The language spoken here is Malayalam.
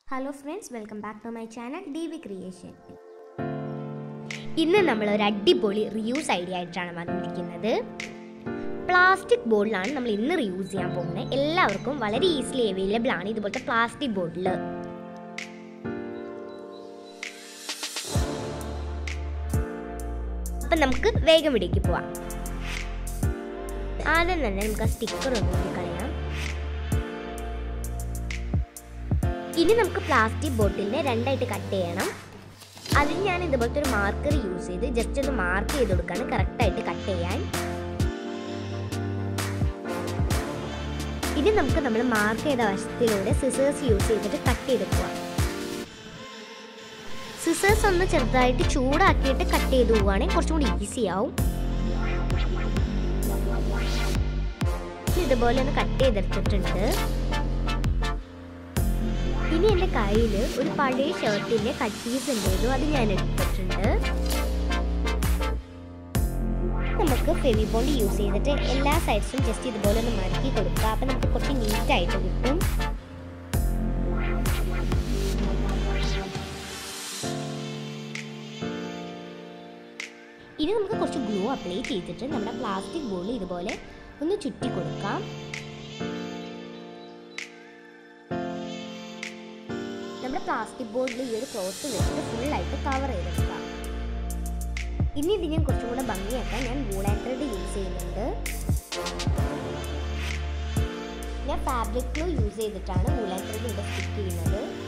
hello friends welcome back to my channel D V creation ഇന്ന് നമ്മൾ ഒരു അടിപൊളി റിയൂസ് ഐഡിയ ആയിട്ടാണ് വന്നിരിക്കുന്നത് പ്ലാസ്റ്റിക് ബോർഡിലാണ് നമ്മൾ ഇന്ന് റിയൂസ് ചെയ്യാൻ പോകുന്നത് എല്ലാവർക്കും വളരെ ഈസിലി അവൈലബിൾ ആണ് ഇതുപോലത്തെ പ്ലാസ്റ്റിക് ബോർഡിൽ അപ്പം നമുക്ക് വേഗം ഇടയ്ക്ക് പോവാം ആദ്യം തന്നെ നമുക്ക് ആ സ്റ്റിക്കർ ഒന്ന് കളയാം ഇനി നമുക്ക് പ്ലാസ്റ്റിക് ബോട്ടിലിനെ രണ്ടായിട്ട് കട്ട് ചെയ്യണം അതിന് ഞാൻ ഇതുപോലത്തെ ഒരു മാർക്കർ യൂസ് ചെയ്ത് ജസ്റ്റ് ഒന്ന് മാർക്ക് ചെയ്ത് കൊടുക്കാണ് കറക്റ്റായിട്ട് കട്ട് ചെയ്യാൻ ഇനി നമുക്ക് നമ്മൾ മാർക്ക് ചെയ്ത വശത്തിലൂടെ സിസേഴ്സ് യൂസ് ചെയ്തിട്ട് കട്ട് ചെയ്ത് പോവാം സിസേഴ്സ് ഒന്ന് ചെറുതായിട്ട് ചൂടാക്കിയിട്ട് കട്ട് ചെയ്ത് പോവുകയാണെങ്കിൽ കുറച്ചും കൂടി ഈസി ആവും ഇതുപോലെ ഒന്ന് കട്ട് ചെയ്തെടുത്തിട്ടുണ്ട് ഇനി എൻ്റെ കയ്യിൽ ഒരു പഴയ ഷർട്ടിൻ്റെ കട്ട് പീസ് ഉണ്ടായിരുന്നു അത് ഞാൻ എടുത്തിട്ടുണ്ട് നമുക്ക് ഫെവി ബോണ്ട് യൂസ് ചെയ്തിട്ട് എല്ലാ സൈഡ്സും ജസ്റ്റ് ഇതുപോലെ ഒന്ന് മടക്കി കൊടുക്കുക അപ്പം നമുക്ക് കുറച്ച് നീറ്റായിട്ട് കിട്ടും ഇനി നമുക്ക് കുറച്ച് ഗ്ലൂ അപ്ലൈ ചെയ്തിട്ട് നമ്മുടെ പ്ലാസ്റ്റിക് ബോളിൽ ഇതുപോലെ ഒന്ന് ചുറ്റി കൊടുക്കാം നമ്മുടെ പ്ലാസ്റ്റിക് ബോർഡിൽ ഈ ഒരു ക്ലോത്ത് വെച്ചിട്ട് ഫുള്ളായിട്ട് കവർ ചെയ്തെടുക്കാം ഇനി ഇത് ഞാൻ കുറച്ചും കൂടെ ഭംഗിയാക്കാൻ ഞാൻ വൂളാൻഡ്രഡ് യൂസ് ചെയ്യുന്നുണ്ട് ഞാൻ ഫാബ്രിക് ഗ്ലൂ യൂസ് ചെയ്തിട്ടാണ് വൂളാൻഡ്രഡ് ഇവിടെ സ്റ്റിക്ക് ചെയ്യുന്നത്